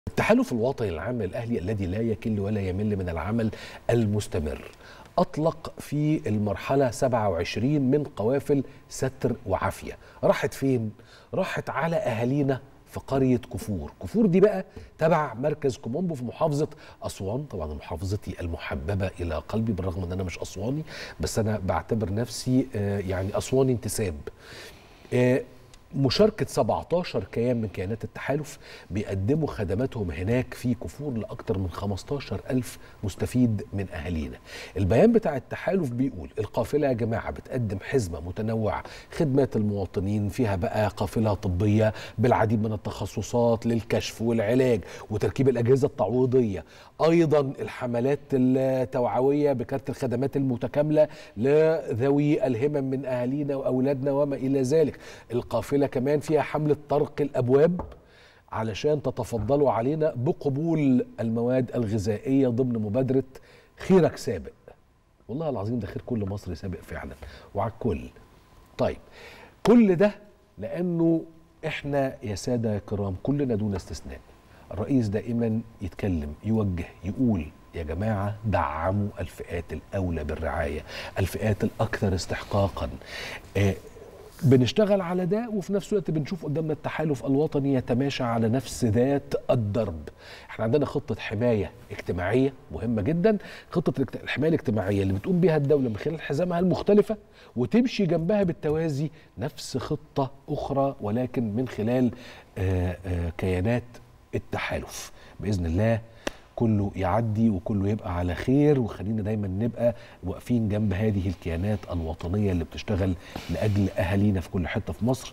التحالف الوطني العام للأهلي الذي لا يكل ولا يمل من العمل المستمر أطلق في المرحلة 27 من قوافل ستر وعافية راحت فين؟ راحت على أهالينا في قرية كفور كفور دي بقى تبع مركز كومومبو في محافظة أسوان طبعا محافظتي المحببة إلى قلبي بالرغم أن أنا مش أسواني بس أنا بعتبر نفسي آه، يعني أسواني انتساب آه، مشاركة 17 كيان من كيانات التحالف بيقدموا خدماتهم هناك في كفور لأكثر من 15 ألف مستفيد من أهالينا البيان بتاع التحالف بيقول القافلة يا جماعة بتقدم حزمة متنوعة خدمات المواطنين فيها بقى قافلة طبية بالعديد من التخصصات للكشف والعلاج وتركيب الأجهزة التعويضية أيضا الحملات التوعوية بكارت الخدمات المتكاملة لذوي الهمم من أهالينا وأولادنا وما إلى ذلك القافلة كمان فيها حملة طرق الأبواب علشان تتفضلوا علينا بقبول المواد الغذائية ضمن مبادرة خيرك سابق والله العظيم ده خير كل مصري سابق فعلا وعلى الكل طيب كل ده لأنه احنا يا سادة يا كرام كلنا دون استثناء الرئيس دائما يتكلم يوجه يقول يا جماعة دعموا الفئات الأولى بالرعاية الفئات الأكثر استحقاقا آه، بنشتغل على ده وفي نفس الوقت بنشوف قدامنا التحالف الوطني يتماشى على نفس ذات الدرب احنا عندنا خطة حماية اجتماعية مهمة جدا خطة الاجت- الحماية الاجتماعية اللي بتقوم بها الدولة من خلال حزامها المختلفة وتمشي جنبها بالتوازي نفس خطة أخرى ولكن من خلال آه، آه، كيانات التحالف بإذن الله كله يعدي وكله يبقى على خير وخلينا دايما نبقى واقفين جنب هذه الكيانات الوطنية اللي بتشتغل لأجل أهالينا في كل حتة في مصر